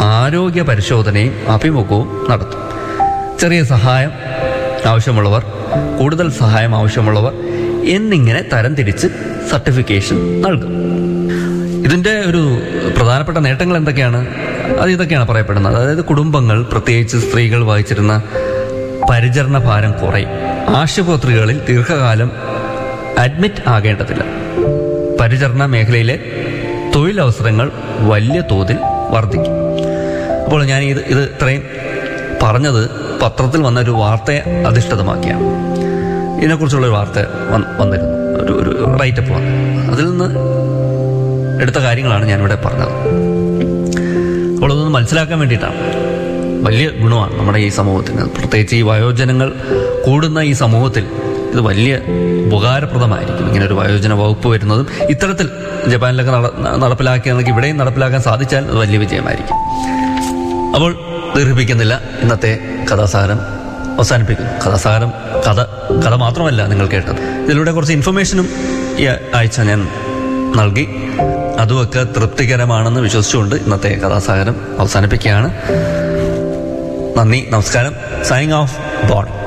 ആരോഗ്യ പരിശോധനയും അഭിമുഖവും നടത്തും ചെറിയ സഹായം ആവശ്യമുള്ളവർ കൂടുതൽ സഹായം ആവശ്യമുള്ളവർ എന്നിങ്ങനെ തരംതിരിച്ച് സർട്ടിഫിക്കേഷൻ നൽകും ഇതിൻ്റെ ഒരു പ്രധാനപ്പെട്ട നേട്ടങ്ങൾ എന്തൊക്കെയാണ് അത് ഇതൊക്കെയാണ് പറയപ്പെടുന്നത് അതായത് കുടുംബങ്ങൾ പ്രത്യേകിച്ച് സ്ത്രീകൾ വഹിച്ചിരുന്ന പരിചരണ ഭാരം കുറയും ആശുപത്രികളിൽ ദീർഘകാലം അഡ്മിറ്റ് ആകേണ്ടതില്ല പരിചരണ മേഖലയിലെ തൊഴിലവസരങ്ങൾ വലിയ തോതിൽ വർദ്ധിക്കും അപ്പോൾ ഞാൻ ഇത് ഇത് ഇത്രയും പറഞ്ഞത് പത്രത്തിൽ വന്ന ഒരു വാർത്തയെ അധിഷ്ഠിതമാക്കിയാണ് ഇതിനെക്കുറിച്ചുള്ള ഒരു വാർത്ത വന്ന് വന്നിരുന്നു ഒരു ഒരു റൈറ്റപ്പ് വന്നു അതിൽ നിന്ന് എടുത്ത കാര്യങ്ങളാണ് ഞാനിവിടെ പറഞ്ഞത് അപ്പോൾ അതൊന്ന് മനസ്സിലാക്കാൻ വേണ്ടിയിട്ടാണ് വലിയ ഗുണമാണ് നമ്മുടെ ഈ സമൂഹത്തിന് പ്രത്യേകിച്ച് ഈ വയോജനങ്ങൾ കൂടുന്ന ഈ സമൂഹത്തിൽ ഇത് വലിയ ഉപകാരപ്രദമായിരിക്കും ഇങ്ങനെ ഒരു വയോജന വകുപ്പ് വരുന്നതും ഇത്തരത്തിൽ ജപ്പാനിലൊക്കെ നട നടപ്പിലാക്കിയാണെങ്കിൽ ഇവിടെയും നടപ്പിലാക്കാൻ സാധിച്ചാൽ അത് വലിയ വിജയമായിരിക്കും അപ്പോൾ ദീർഘിപ്പിക്കുന്നില്ല ഇന്നത്തെ കഥാസാരം അവസാനിപ്പിക്കുന്നു കഥാസാരം കഥ കഥ മാത്രമല്ല നിങ്ങൾ കേട്ടത് ഇതിലൂടെ കുറച്ച് ഇൻഫർമേഷനും ഈ ആഴ്ച ഞാൻ നൽകി അതുമൊക്കെ തൃപ്തികരമാണെന്ന് വിശ്വസിച്ചുകൊണ്ട് ഇന്നത്തെ കഥാസാഗരം അവസാനിപ്പിക്കുകയാണ് നന്ദി നമസ്കാരം സൈനിങ് ഓഫ് ബോൺ